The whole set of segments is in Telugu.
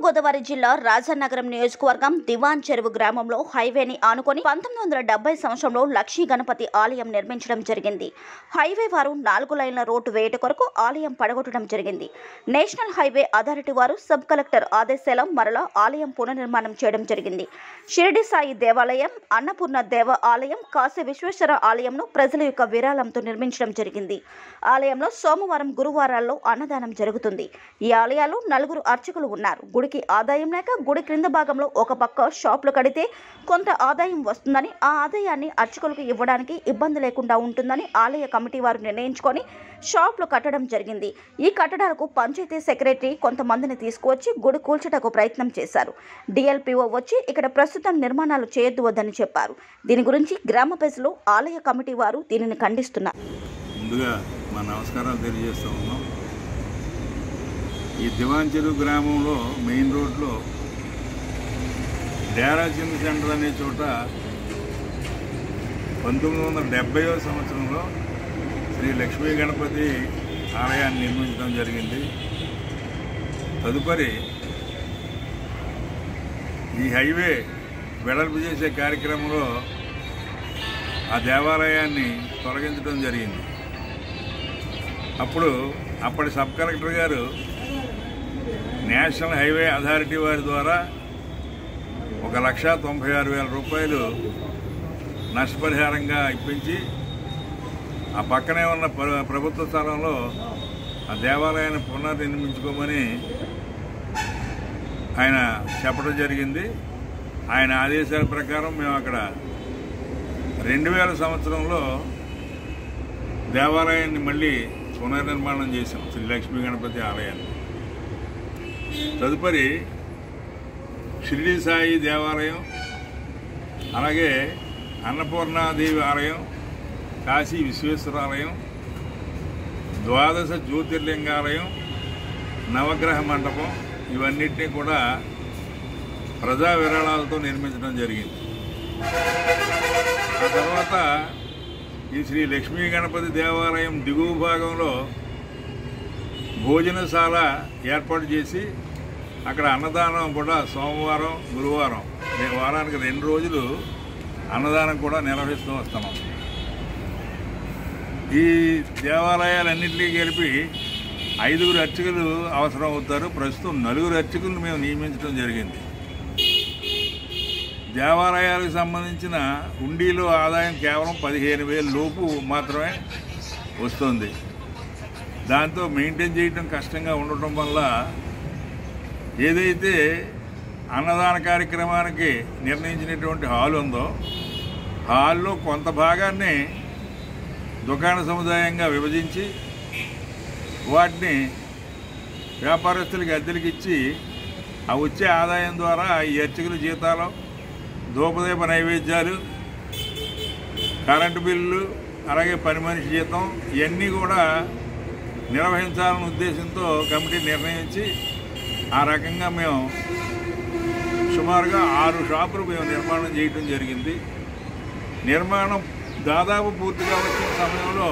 తూర్పుగోదావరి జిల్లా రాజానగరం నియోజకవర్గం దివాన్ చెరువు గ్రామంలో హైవేని ఆనుకొని పంతొమ్మిది వందల డెబ్బై సంవత్సరంలో లక్ష్మీ గణపతి ఆలయం నిర్మించడం జరిగింది హైవే వారు నాలుగు లైన్ల రోడ్డు వేయట కొరకు ఆలయం పడగొట్టడం జరిగింది నేషనల్ హైవే అథారిటీ వారు సబ్ కలెక్టర్ ఆదేశాల మరలా ఆలయం పునర్నిర్మాణం చేయడం జరిగింది షిరిడి సాయి దేవాలయం అన్నపూర్ణ దేవ ఆలయం కాశీ విశ్వేశ్వర ఆలయంను ప్రజల యొక్క విరాళంతో నిర్మించడం జరిగింది ఆలయంలో సోమవారం గురువారాల్లో అన్నదానం జరుగుతుంది ఈ ఆలయాలు నలుగురు అర్చకులు ఉన్నారు గుడికి ఆదాయం లేక గుడి క్రింద భాగంలో ఒక పక్క షాపులు కడితే కొంత ఆదాయం వస్తుందని ఆ ఆదాయాన్ని అర్చకులకు ఇవ్వడానికి ఇబ్బంది లేకుండా ఉంటుందని ఆలయ కమిటీ వారు నిర్ణయించుకొని షాపులు కట్టడం జరిగింది ఈ కట్టడాలకు పంచాయతీ సెక్రటరీ కొంతమందిని తీసుకువచ్చి గుడి కూల్చుటకు ప్రయత్నం చేశారు డిఎల్పిఓ వచ్చి ఇక్కడ ప్రస్తుతం నిర్మాణాలు చేయొద్దు వద్దని చెప్పారు దీని గురించి గ్రామ ప్రజలు ఆలయ కమిటీ వారు దీనిని ఖండిస్తున్నారు ముందుగా మా నమస్కారాలు తెలియజేస్తూ ఉన్నాం ఈ దివాన్ చెరువు గ్రామంలో మెయిన్ రోడ్లో డేరా జిమ్ సెంటర్ అనే చోట పంతొమ్మిది వందల డెబ్బైవ సంవత్సరంలో శ్రీ లక్ష్మీ గణపతి ఆలయాన్ని నిర్మించడం జరిగింది తదుపరి ఈ హైవే వెడల్పు చేసే కార్యక్రమంలో ఆ దేవాలయాన్ని తొలగించడం జరిగింది అప్పుడు అప్పటి సబ్ కలెక్టర్ గారు నేషనల్ హైవే అథారిటీ వారి ద్వారా ఒక లక్ష తొంభై ఆరు వేల రూపాయలు నష్టపరిహారంగా ఇప్పించి ఆ పక్కనే ఉన్న ప్ర- ప్రభుత్వ స్థలంలో ఆ దేవాలయాన్ని పునర్నిర్మించుకోమని ఆయన చెప్పడం జరిగింది ఆయన ఆదేశాల ప్రకారం మేము అక్కడ రెండు వేల సంవత్సరంలో దేవాలయాన్ని మళ్ళీ పునర్నిర్మాణం చేశాం శ్రీ లక్ష్మీ గణపతి ఆలయాన్ని తదుపరి షిరిడి సాయి దేవాలయం అలాగే అన్నపూర్ణాదేవి ఆలయం కాశీ విశ్వేశ్వర ఆలయం ద్వాదశ జ్యోతిర్లింగాలయం నవగ్రహ మండపం ఇవన్నిటినీ కూడా ప్రజా విరాళాలతో నిర్మించడం జరిగింది ఆ తర్వాత ఈ శ్రీ లక్ష్మీ గణపతి దేవాలయం దిగువ భాగంలో భోజనశాల ఏర్పాటు చేసి అక్కడ అన్నదానం కూడా సోమవారం గురువారం రే- వారానికి రెండు రోజులు అన్నదానం కూడా నిర్వహిస్తూ వస్తున్నాం ఈ దేవాలయాలన్నింటినీ కలిపి ఐదుగురు అర్చకులు అవసరం అవుతారు ప్రస్తుతం నలుగురు అర్చకులను మేము నియమించడం జరిగింది దేవాలయాలకు సంబంధించిన హుండీలో ఆదాయం కేవలం పదిహేను వేల లోపు మాత్రమే వస్తుంది దాంతో మెయింటైన్ చేయడం కష్టంగా ఉండటం వల్ల ఏదైతే అన్నదాన కార్యక్రమానికి నిర్ణయించినటువంటి హాల్ ఉందో హాల్లో కొంత భాగాన్ని దుకాణ సముదాయంగా విభజించి వాటిని వ్యాపారస్తులకి అద్దెలకు ఇచ్చి ఆ వచ్చే ఆదాయం ద్వారా ఈ అర్చకుల జీతాలు ధూపదీప నైవేద్యాలు కరెంటు బిల్లు అలాగే పని మనిషి జీతం ఇవన్నీ కూడా నిర్వహించాలనే ఉద్దేశంతో కమిటీ నిర్ణయించి ఆ రకంగా మేము సుమారుగా ఆరు షాపులు మేము నిర్మాణం చేయడం జరిగింది నిర్మాణం దాదాపు పూర్తిగా వచ్చిన సమయంలో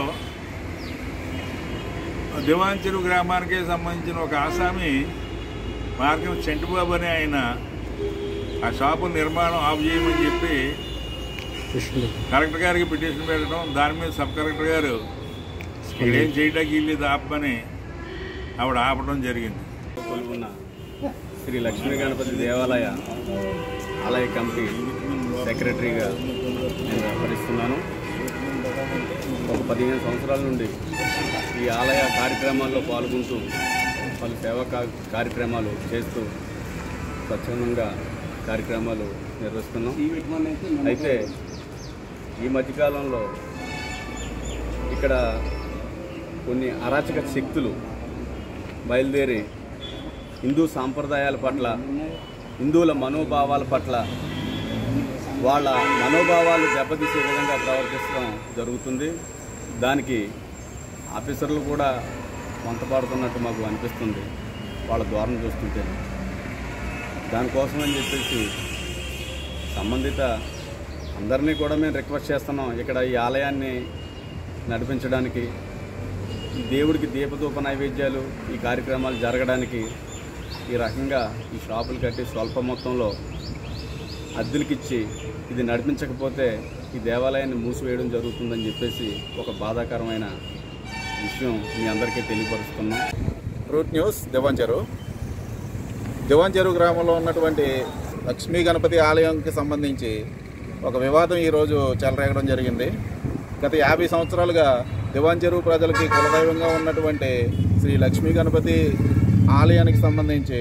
దివాన్ చెరువు గ్రామానికి సంబంధించిన ఒక ఆసామి మార్గం చెంటుబాబు అని ఆయన ఆ షాపు నిర్మాణం ఆఫ్ చేయమని చెప్పి కలెక్టర్ గారికి పిటిషన్ పెట్టడం దాని మీద సబ్ కలెక్టర్ గారు ఏం చేయడానికి వీళ్ళు ఆపమని ఆవిడ ఆపడం జరిగింది కొలువున్న శ్రీ లక్ష్మీ గణపతి దేవాలయ ఆలయ కమిటీ సెక్రటరీగా నేను వ్యవహరిస్తున్నాను ఒక పదిహేను సంవత్సరాల నుండి ఈ ఆలయ కార్యక్రమాల్లో పాల్గొంటూ పలు సేవా కా- కార్యక్రమాలు చేస్తూ స్వచ్ఛందంగా కార్యక్రమాలు నిర్వహిస్తున్నాం అయితే ఈ మధ్యకాలంలో ఇక్కడ కొన్ని అరాచక శక్తులు బయలుదేరి హిందూ సాంప్రదాయాల పట్ల హిందువుల మనోభావాల పట్ల వాళ్ళ మనోభావాలు దెబ్బతీసే విధంగా ప్రవర్తించడం జరుగుతుంది దానికి ఆఫీసర్లు కూడా వంతపాడుతున్నట్టు మాకు అనిపిస్తుంది వాళ్ళ ధోరణి చూస్తుంటే దానికోసం అని చెప్పేసి సంబంధిత అందరినీ కూడా మేము రిక్వెస్ట్ చేస్తున్నాం ఇక్కడ ఈ ఆలయాన్ని నడిపించడానికి ఈ దేవుడికి దీపధూప నైవేద్యాలు ఈ కార్యక్రమాలు జరగడానికి ఈ రకంగా ఈ షాపులు కట్టి స్వల్ప మొత్తంలో అద్దెలకిచ్చి ఇది నడిపించకపోతే ఈ దేవాలయాన్ని మూసివేయడం జరుగుతుందని చెప్పేసి ఒక బాధాకరమైన విషయం మీ అందరికీ తెలియపరుస్తున్నాం రూట్ న్యూస్ దివాంచెరు దివాంచెరు గ్రామంలో ఉన్నటువంటి లక్ష్మీ గణపతి ఆలయంకి సంబంధించి ఒక వివాదం ఈరోజు చెలరేగడం జరిగింది గత యాభై సంవత్సరాలుగా దివాంచెరు ప్రజలకి కులదైవంగా ఉన్నటువంటి శ్రీ లక్ష్మీ గణపతి ఆలయానికి సంబంధించి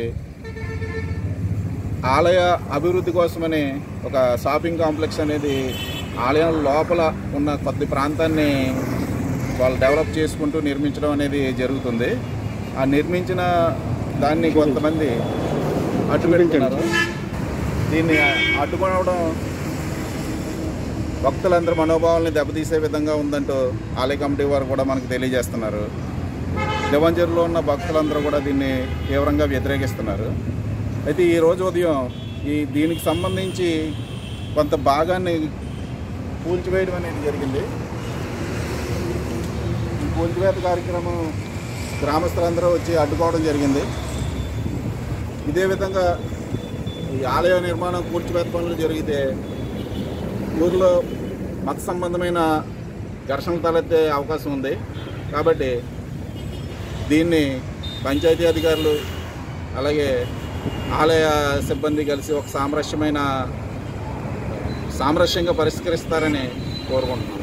ఆలయ అభివృద్ధి కోసమని ఒక షాపింగ్ కాంప్లెక్స్ అనేది ఆలయం లోపల ఉన్న కొద్ది ప్రాంతాన్ని వాళ్ళు డెవలప్ చేసుకుంటూ నిర్మించడం అనేది జరుగుతుంది ఆ నిర్మించిన దాన్ని కొంతమంది అడ్డుపెడుతున్నారు దీన్ని అడ్డుకోవడం భక్తులందరి మనోభావాల్ని దెబ్బతీసే విధంగా ఉందంటూ ఆలయ కమిటీ వారు కూడా మనకు తెలియజేస్తున్నారు దివంజర్లో ఉన్న భక్తులందరూ కూడా దీన్ని తీవ్రంగా వ్యతిరేకిస్తున్నారు అయితే ఈ రోజు ఉదయం ఈ దీనికి సంబంధించి కొంత భాగాన్ని కూల్చివేయడం అనేది జరిగింది ఈ కూల్చివేత కార్యక్రమం గ్రామస్తులందరూ వచ్చి అడ్డుకోవడం జరిగింది ఇదే విధంగా ఈ ఆలయ నిర్మాణం కూల్చివేత పనులు జరిగితే ఊర్లో మత సంబంధమైన ఘర్షణలు తలెత్తే అవకాశం ఉంది కాబట్టి దీన్ని పంచాయతీ అధికారులు అలాగే ఆలయ సిబ్బంది కలిసి ఒక సామరస్యమైన సామరస్యంగా పరిష్కరిస్తారని కోరుకుంటున్నాను